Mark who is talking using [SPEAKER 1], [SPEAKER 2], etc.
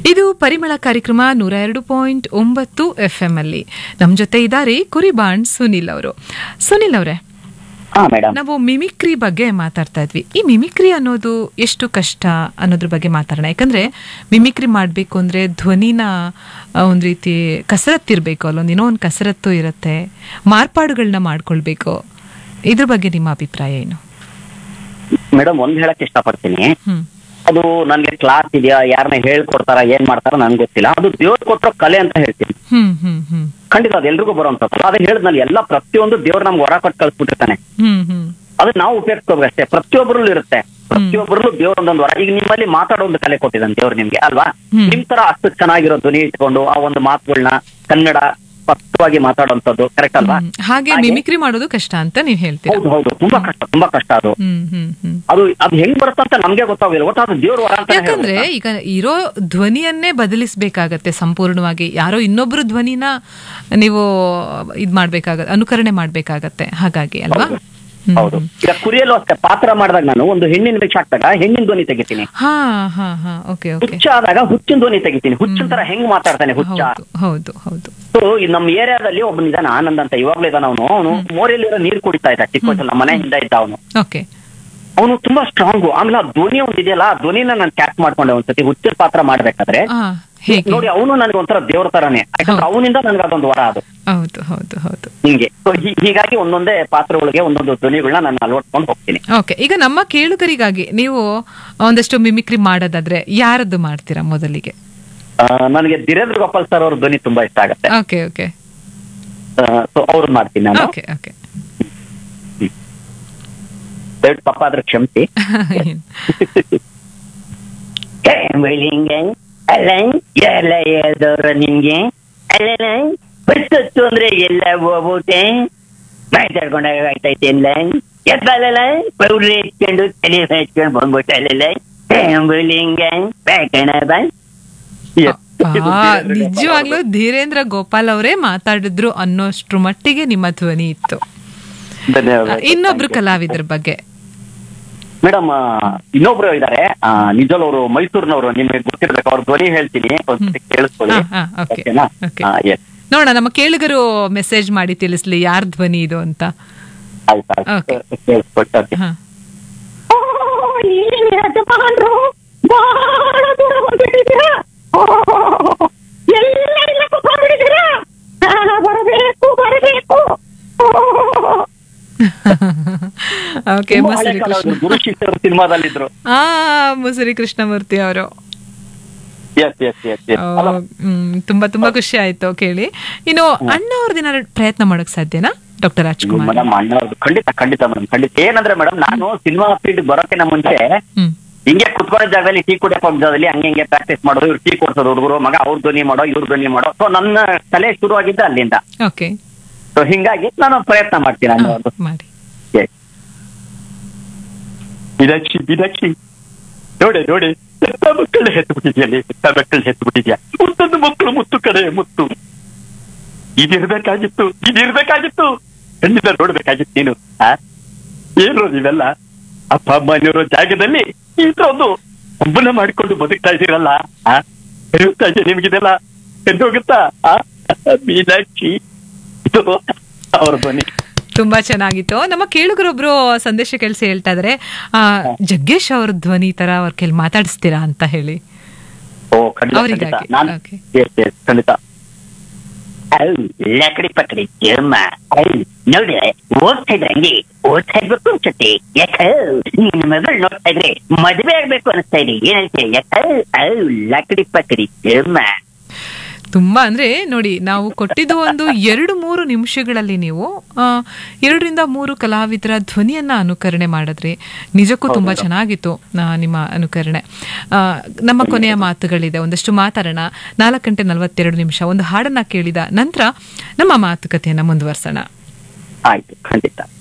[SPEAKER 1] ಇದು ಪರಿಮಳ ಕಾರ್ಯಕ್ರಮ ನೂರ ಎರಡು ಪಾಯಿಂಟ್ ಒಂಬತ್ತು ಎಫ್ ಎಂ ಅಲ್ಲಿ ನಮ್ ಜೊತೆ ಇದ್ದಾರೆ ಕುರಿಬಾಂಡ್ ಸುನಿಲ್ ಅವರು ಸುನಿಲ್ ಅವರೇ
[SPEAKER 2] ಹಾ ಮೇಡಮ್
[SPEAKER 1] ನಾವು ಮಿಮಿಕ್ರಿ ಬಗ್ಗೆ ಮಾತಾಡ್ತಾ ಇದ್ವಿ ಈ ಮಿಮಿಕ್ರಿ ಅನ್ನೋದು ಎಷ್ಟು ಕಷ್ಟ ಅನ್ನೋದ್ರ ಬಗ್ಗೆ ಮಾತಾಡೋಣ ಯಾಕಂದ್ರೆ ಮಿಮಿಕ್ರಿ ಮಾಡಬೇಕು ಅಂದ್ರೆ ಧ್ವನಿನ ಆ, ಒಂದ್ ರೀತಿ ಕಸರತ್ತಿರ್ಬೇಕು ಅಲ್ಲೊಂದು ಏನೋ ಒಂದು ಕಸರತ್ತು ಇರುತ್ತೆ ಮಾರ್ಪಾಡುಗಳನ್ನ ಮಾಡ್ಕೊಳ್ಬೇಕು ಇದ್ರ ಬಗ್ಗೆ ನಿಮ್ಮ ಅಭಿಪ್ರಾಯ ಏನು
[SPEAKER 2] ಮೇಡಮ್ ಒಂದ್ ಹೇಳಕ್ ಇಷ್ಟಪಡ್ತೀನಿ
[SPEAKER 1] ಹ್ಮ್
[SPEAKER 2] ಅದು ನನ್ಗೆ ಕ್ಲಾಸ್ ಇದೆಯಾ ಯಾರನ್ನ ಹೇಳ್ಕೊಡ್ತಾರ ಏನ್ ಮಾಡ್ತಾರ ನನ್ಗೆ ಗೊತ್ತಿಲ್ಲ ಅದು ದೇವ್ರು ಕೊಟ್ಟರೋ ಕಲೆ ಅಂತ ಹೇಳ್ತೀನಿ
[SPEAKER 1] ಹ್ಮ್ ಹ್ಮ್ ಹ್ಮ್
[SPEAKER 2] ಖಂಡಿತ ಅದು ಎಲ್ರಿಗೂ ಬರುವಂತದ್ದು ಅದೇ ಹೇಳಿದ್ನಲ್ಲಿ ಎಲ್ಲ ಪ್ರತಿಯೊಂದು ದೇವ್ರು ನಮ್ಗೆ ಹೊರ ಕೊಟ್ಟು ಕಳ್ಸ್ಬಿಟ್ಟಿರ್ತಾನೆ
[SPEAKER 1] ಹ್ಮ್ ಹ್ಮ್
[SPEAKER 2] ಅದನ್ನ ನಾವು ಉಪಯೋಗಿಸ್ಕೋಬೇಕು ಅಷ್ಟೇ ಪ್ರತಿಯೊಬ್ಬರಲ್ಲೂ ಇರುತ್ತೆ ಪ್ರತಿಯೊಬ್ಬರಲ್ಲೂ ದೇವ್ರ ಒಂದೊಂದು ವರ ಈಗ ನಿಮ್ಮಲ್ಲಿ ಮಾತಾಡೋ ಒಂದು ಕಲೆ ಕೊಟ್ಟಿದ್ದಾನೆ ದೇವ್ರು ನಿಮ್ಗೆ ಅಲ್ವಾ
[SPEAKER 1] ಹ್ಮ್.
[SPEAKER 2] ನಿಮ್ ತರ ಅಷ್ಟು ಚೆನ್ನಾಗಿರೋ ಧ್ವನಿ ಇಟ್ಕೊಂಡು ಆ ಒಂದು ಮಾತುಗಳನ್ನ ಕನ್ನಡ ಸ್ಪಷ್ಟವಾಗಿ ಮಾತಾಡುವಂತದ್ದು ಕರೆಕ್ಟ್ ಅಲ್ವಾ
[SPEAKER 1] ಹ್ಮ್. ಹಾಗೆ
[SPEAKER 2] ಹಾಗೆ-
[SPEAKER 1] ಮಿಮಿಕ್ರಿ ಮಾಡೋದು ಕಷ್ಟ ಅಂತ ನೀವ್ ಹೇಳ್ತೀರಾ
[SPEAKER 2] ಹೌದು ಹೌದು ತುಂಬಾ ಕಷ್ಟ ತುಂಬಾ ಕಷ್ಟ ಅದು
[SPEAKER 1] ಹ್ಮ್ ಹ್ಮ್ ಹ್ಮ್
[SPEAKER 2] ಅದು ಅದು ಹೆಂಗ್ ಬರುತ್ತಂತ ನಮ್ಗೆ ಗೊತ್ತಾಗಿಲ್ಲ ಒಟ್ಟು ಅದು ದೇವ್ರ ವರ ಅಂತ
[SPEAKER 1] ಯಾಕಂದ್ರೆ ಈಗ ಇರೋ ಧ್ವನಿಯನ್ನೇ ಬದಲಿಸಬೇಕಾಗತ್ತೆ ಸಂಪೂರ್ಣವಾಗಿ ಯಾರೋ ಇನ್ನೊಬ್ರು ಧ್ವನಿನ ನೀವು ಇದ್ ಮಾಡ್ಬೇಕಾಗತ್ತೆ ಅನುಕರಣೆ ಮಾಡ್ಬೇಕಾಗತ್ತೆ ಹಾಗಾಗಿ ಅಲ್ವಾ ಹ್ಮ್,
[SPEAKER 2] ಹೌದು
[SPEAKER 1] ಹ್ಮ್.
[SPEAKER 2] ಈಗ ಕುರಿಯಲ್ಲೂ ಅಷ್ಟೇ ಪಾತ್ರ ಮಾಡಿದಾಗ ನಾನು ಒಂದು ಹೆಣ್ಣಿನ ಭಿಕ್ಷೆ ಹಾಕ್ದಾಗ ಹೆಣ್ಣಿನ ಧ್ವನಿ ತೆಗಿತೀನಿ
[SPEAKER 1] ಹಾ ಹಾ ಹಾ ಓಕೆ ಓಕೆ
[SPEAKER 2] ಹುಚ್ಚ ಆದಾಗ ಹುಚ್ಚಿನ ಧ್ವನಿ ತೆಗಿತೀನಿ ಹುಚ್ಚಿನ ತರ ಹೆಂಗ್ ಮಾತಾಡ್ತಾನೆ ಹುಚ್ಚ
[SPEAKER 1] ಹೌದು ಹೌದು ಹೌದು
[SPEAKER 2] ಸೊ ಈ ನಮ್ಮ ಏರಿಯಾದಲ್ಲಿ ಒಬ್ಬನ ಇದಾನ ಆನಂದ್ ಅಂತ ಇವಾಗ್ಲೂ ಇದಾನ ಅವನು ಅವನು ಮೋರಿಯಲ್ಲಿರೋ ನೀರ್ ಕುಡಿತಾ ಇದ್ದ ಚಿಕ್ಕ ವಯಸ್ಸಲ್ಲಿ ನಮ್ಮ ಮನೆ ಹಿಂದೆ ಇದ್ದ ಅವನು
[SPEAKER 1] ಓಕೆ
[SPEAKER 2] ಅವನು ತುಂಬಾ ಸ್ಟ್ರಾಂಗು ಆಮೇಲೆ ಆ ಧ್ವನಿ ಒಂದು ಇದೆಯಲ್ಲ ಆ ಧ್ವನಿನ ನಾನು ಕ್ಯಾಚ್ ಮಾಡ್ಕೊಂಡೆ ಒಂದ್ಸತಿ ಹುಚ್ಚಿನ ಪಾತ್ರ ಮಾಡ್ಬೇಕಾದ್ರೆ
[SPEAKER 1] ಹಾ ಹೇಗೆ
[SPEAKER 2] ನೋಡಿ ಅವನು ನನಗೆ ಒಂಥರ ದೇವ್ರ ತರಾನೇ ಯಾಕಂದ್ರೆ ಅವನಿಂದ ನನ್ಗೆ ಅದೊಂದು ವರ ಅದು
[SPEAKER 1] ಹೌದು ಹೌದು ಹೌದು
[SPEAKER 2] ಹಿಂಗೆ So ಹೀ- ಹೀಗಾಗಿ ಒಂದೊಂದೇ ಪಾತ್ರಗಳಿಗೆ ಒಂದೊಂದು ಧ್ವನಿಗಳನ್ನ ನಾನು ಅಳವಡಿಸ್ಕೊಂಡು ಹೋಗ್ತೀನಿ
[SPEAKER 1] ಓಕೆ ಈಗ ನಮ್ಮ ಕೇಳುಗರಿಗಾಗಿ ನೀವು ಒಂದಷ್ಟು ಮಿಮಿಕ್ರಿ ಮಾಡೋದಾದ್ರೆ ಯಾರದ್ದು ಮಾಡ್ತೀರಾ ಮೊದಲಿಗೆ
[SPEAKER 2] ಆ, ನನಗೆ ಧೀರೇಂದ್ರ ಗೋಪಾಲ್ ಸರ್ ಅವ್ರ ಧ್ವನಿ ತುಂಬಾ ಇಷ್ಟ ಆಗುತ್ತೆ
[SPEAKER 1] ಓಕೆ ಓಕೆ
[SPEAKER 2] ಸೊ ಅವ್ರು ಮಾಡ್ತೀನಿ ನಾನು
[SPEAKER 1] ಓಕೆ ಓಕೆ
[SPEAKER 2] ದಯವಿಟ್ಟು ಪಾಪ ಆದ್ರೆ ಕ್ಷಮಿಸಿ ಅಲ್ಲ ಎಲ್ಲ ಹೇಳ್ದವ್ರ ನಿಮ್ಗೆ ಅಲ್ಲ ಬಸ್ಸತ್ತು ಅಂದ್ರೆ ಎಲ್ಲ ಹೋಗ್ಬಿಟ್ಟೆ ಮಾತಾಡ್ಕೊಂಡಾಗ ಆಯ್ತೈತೆ ಇಲ್ಲ ಎತ್ತಲ್ಲ ಪೌಡ್ರ್ ಎತ್ಕೊಂಡು ತಲೆ ಹಚ್ಕೊಂಡು ಬಂದ್ಬಿಟ್ಟಲ್ಲ ಆಂಬುಲಿಂಗ ಬೇಕಣ ಬಾ
[SPEAKER 1] ಆ, ನಿಜವಾಗ್ಲೂ ಧೀರೇಂದ್ರ ಗೋಪಾಲ್ ಅವರೇ ಮಾತಾಡಿದ್ರು ಅನ್ನೋಷ್ಟ್ರ ಮಟ್ಟಿಗೆ ನಿಮ್ಮ ಧ್ವನಿ ಇತ್ತು ಆ, ಇನ್ನೊಬ್ರು ಕಲಾವಿದ್ರ ಬಗ್ಗೆ
[SPEAKER 2] ಮೇಡಮ್ ಇನ್ನೊಬ್ರು ಇದಾರೆ ನಿಜಲ್ ಅವರು ಮೈಸೂರಿನವರು ನಿಮ್ಗೆ ಗೊತ್ತಿರ್ಬೇಕು ಅವ್ರ ಧ್ವನಿ ಹೇಳ್ತೀನಿ ಒಂದ್ಸತಿ ಕೇಳಿಸ್ಕೊಳ್ಳಿ
[SPEAKER 1] ಹಾ, ಹಾ, okay.
[SPEAKER 2] ಓಕೆನಾ
[SPEAKER 1] Okay.
[SPEAKER 2] ಹಾ, yes.
[SPEAKER 1] ನೋಡೋಣ ನಮ್ಮ ಕೇಳುಗರು ಮೆಸೇಜ್ ಮಾಡಿ ತಿಳಿಸ್ಲಿ ಯಾರ್ ಧ್ವನಿ ಇದು ಅಂತ
[SPEAKER 2] ಆಯ್ತು ಆಯ್ತು
[SPEAKER 1] Okay.
[SPEAKER 2] ಕೇಳಿಸ್ಕೊಟ್ಟು okay.
[SPEAKER 1] ಹಾ ಓಕೆ
[SPEAKER 2] ತುಂಬಾ ಹಳೆ
[SPEAKER 1] ಮುಸುರಿ ಕೃಷ್ಣ
[SPEAKER 2] ಕಾಲದ್ದು, ಗುರು ಶಿಷ್ಯರು ಸಿನಿಮಾದಲ್ಲಿದ್ರು
[SPEAKER 1] ಆ ಮುಸುರಿ ಕೃಷ್ಣಮೂರ್ತಿ ಅವರು
[SPEAKER 2] ಎಸ್ ಎಸ್ ಎಸ್ ಎಸ್
[SPEAKER 1] ತುಂಬಾ ತುಂಬಾ ಖುಷಿ ಆಯ್ತು ಕೇಳಿ ಇನ್ನು ಅಣ್ಣ ಅವ್ರದಿನ ಪ್ರಯತ್ನ ಮಾಡಕ್ ಸಾಧ್ಯನಾ ಡಾಕ್ಟರ್ ರಾಜ್ಕುಮಾರ್
[SPEAKER 2] ಮೇಡಮ್ ಅಣ್ಣ ಅವ್ರದ್ದು ಖಂಡಿತ ಖಂಡಿತ ಮೇಡಮ್ ಖಂಡಿತ ಏನಂದ್ರೆ ಮೇಡಮ್ ನಾನು ಸಿನಿಮಾ ಫೀಲ್ಡ್ ಬರೋಕಿನ ಮುಂಚೆ
[SPEAKER 1] ಹ್ಮ್
[SPEAKER 2] ಹಿಂಗೆ ಕುತ್ಕೊಳ್ಳೋ ಜಾಗದಲ್ಲಿ ಟೀ ಕುಡಿಯೋ ಜಾಗದಲ್ಲಿ ಹಂಗೆ ಹಿಂಗೆ ಪ್ರಾಕ್ಟೀಸ್ ಮಾಡೋದು ಇವ್ರು ಟೀ ಕೊಡ್ಸೋದು ಹುಡುಗರು ಮಗ ಅವ್ರ ಧ್ವನಿ ಮಾಡೋ ಇವ್ರ ಧ್ವನಿ ಮಾಡೋ ಸೊ ನನ್ನ ಕಲೆ ಶುರುವಾಗಿದ್ದ ಅಲ್ಲಿಂದ
[SPEAKER 1] ಓಕೆ
[SPEAKER 2] ಸೊ ಹಿಂಗಾಗಿ ನಾನು ಪ್ರಯತ್ನ ಮಾಡ್ತೀನಿ ಅಣ್ಣ ಅವ್ರದ್ದು
[SPEAKER 1] ಮಾಡಿ
[SPEAKER 2] ಮೀನಾಕ್ಷಿ ಮೀನಾಕ್ಷಿ ನೋಡಿ ನೋಡಿ ಎಂತ ಮಕ್ಕಳು ಹೆತ್ತು ಬಿಟ್ಟಿದ್ಯಲ್ಲಿ ಎಂತ ಮಕ್ಕಳು ಹೆತ್ತು ಬಿಟ್ಟಿದ್ಯಾ ಮುತ್ತೊಂದು ಮಕ್ಕಳು ಮುತ್ತು ಕಡೆ ಮುತ್ತು ಇದಿರ್ಬೇಕಾಗಿತ್ತು ಇದಿರ್ಬೇಕಾಗಿತ್ತು ಖಂಡಿತ ನೋಡ್ಬೇಕಾಗಿತ್ತು ನೀನು ಆ? ಏನು ನೀವೆಲ್ಲ ಅಪ್ಪ ಅಮ್ಮ ಇರೋ ಜಾಗದಲ್ಲಿ ಈ ತರ ಒಂದು ಒಬ್ಬನ ಮಾಡಿಕೊಂಡು ಬದುಕ್ತಾ ಇದ್ದೀರಲ್ಲ ಆ ಇರುತ್ತಾ ಇದೆ ನಿಮ್ಗಿದೆಲ್ಲ ಹೋಗುತ್ತಾ ಆ ಮೀನಾಕ್ಷಿ ಇದು ಅವ್ರ ಧ್ವನಿ
[SPEAKER 1] ತುಂಬಾ ಚೆನ್ನಾಗಿತ್ತು ನಮ್ಮ ಕೇಳುಗರೊಬ್ರು ಸಂದೇಶ ಕಳಿಸಿ ಹೇಳ್ತಾ ಇದಾರೆ ಆ, ಜಗ್ಗೇಶ್ ಅವ್ರ ಧ್ವನಿ ತರ ಅವ್ರ ಕೆಲ್ ಮಾತಾಡಿಸ್ತೀರಾ ಅಂತ ಹೇಳಿ
[SPEAKER 2] ಓ ಖಂಡಿತ
[SPEAKER 1] ಅವ್ರಿಗಾಗಿ,
[SPEAKER 2] ಖಂಡಿತ ನಾನು
[SPEAKER 1] okay.
[SPEAKER 2] ಎಸ್ ಎಸ್ ಖಂಡಿತ ಲಕಡಿ ಪಕಡಿ ಜಮ್ಮ ನೋಡಿ ಓದ್ತಾ ಇದ್ರೆ ಹಂಗೆ ಓದ್ತಾ ಇರ್ಬೇಕು ಅನ್ಸುತ್ತೆ ಯಾಕ ನಿನ್ನ ಮಗಳು ನೋಡ್ತಾ ಇದ್ರೆ ಮದುವೆ ಆಗ್ಬೇಕು ಅನಿಸ್ತಾ ಇದೆ ಏನೈತೆ ಯಾಕ ಲಕಡಿ ಪಕಡಿ ಜಮ್ಮ
[SPEAKER 1] ತುಂಬಾ ಅಂದ್ರೆ ನೋಡಿ ನಾವು ಕೊಟ್ಟಿದ್ದು ಒಂದು ಎರಡು ಮೂರು ನಿಮಿಷಗಳಲ್ಲಿ ನೀವು ಆ, ಎರಡರಿಂದ ಮೂರು ಕಲಾವಿದರ ಧ್ವನಿಯನ್ನ ಅನುಕರಣೆ ಮಾಡಿದ್ರಿ ನಿಜಕ್ಕೂ ತುಂಬಾ ಚೆನ್ನಾಗಿತ್ತು ಆ, ನಿಮ್ಮ ಅನುಕರಣೆ ಆ, ನಮ್ಮ ಕೊನೆಯ ಮಾತುಗಳಿದೆ ಒಂದಷ್ಟು ಮಾತಾಡೋಣ ನಾಲ್ಕು ಗಂಟೆ ನಲವತ್ತೆರಡು ನಿಮಿಷ ಒಂದು ಹಾಡನ್ನ ಕೇಳಿದ ನಂತರ ನಮ್ಮ ಮಾತುಕತೆಯನ್ನ ಮುಂದುವರ್ಸೋಣ
[SPEAKER 2] ಆಯ್ತು ಖಂಡಿತ